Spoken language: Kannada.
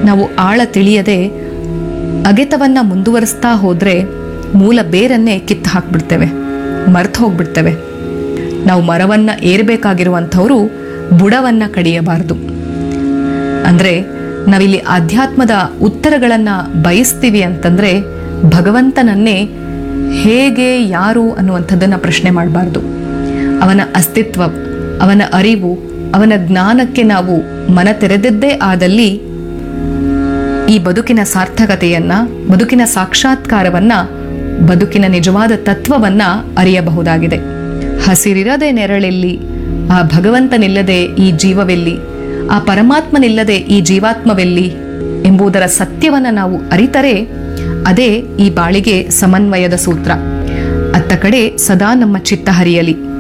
ನಾವು ಆಳ ತಿಳಿಯದೆ ಅಗೆತವನ್ನ ಮುಂದುವರಿಸ್ತಾ ಹೋದ್ರೆ ಮೂಲ ಬೇರನ್ನೇ ಕಿತ್ತು ಹಾಕ್ಬಿಡ್ತೇವೆ ಮರ್ತು ಹೋಗ್ಬಿಡ್ತೇವೆ ನಾವು ಮರವನ್ನ ಏರ್ಬೇಕಾಗಿರುವಂಥವ್ರು ಬುಡವನ್ನ ಕಡಿಯಬಾರದು ಅಂದ್ರೆ ನಾವಿಲ್ಲಿ ಆಧ್ಯಾತ್ಮದ ಉತ್ತರಗಳನ್ನ ಬಯಸ್ತೀವಿ ಅಂತಂದ್ರೆ ಭಗವಂತನನ್ನೇ ಹೇಗೆ ಯಾರು ಅನ್ನುವಂಥದ್ದನ್ನ ಪ್ರಶ್ನೆ ಮಾಡಬಾರ್ದು ಅವನ ಅಸ್ತಿತ್ವ ಅವನ ಅರಿವು ಅವನ ಜ್ಞಾನಕ್ಕೆ ನಾವು ಮನ ತೆರೆದದ್ದೇ ಆದಲ್ಲಿ ಈ ಬದುಕಿನ ಸಾರ್ಥಕತೆಯನ್ನ ಬದುಕಿನ ಸಾಕ್ಷಾತ್ಕಾರವನ್ನ ಬದುಕಿನ ನಿಜವಾದ ತತ್ವವನ್ನ ಅರಿಯಬಹುದಾಗಿದೆ ಹಸಿರಿರದೆ ನೆರಳೆಲ್ಲಿ ಆ ಭಗವಂತನಿಲ್ಲದೆ ಈ ಜೀವವೆಲ್ಲಿ ಆ ಪರಮಾತ್ಮನಿಲ್ಲದೆ ಈ ಜೀವಾತ್ಮವೆಲ್ಲಿ ಎಂಬುದರ ಸತ್ಯವನ್ನ ನಾವು ಅರಿತರೆ ಅದೇ ಈ ಬಾಳಿಗೆ ಸಮನ್ವಯದ ಸೂತ್ರ ಅತ್ತ ಕಡೆ ಸದಾ ನಮ್ಮ ಚಿತ್ತ ಹರಿಯಲಿ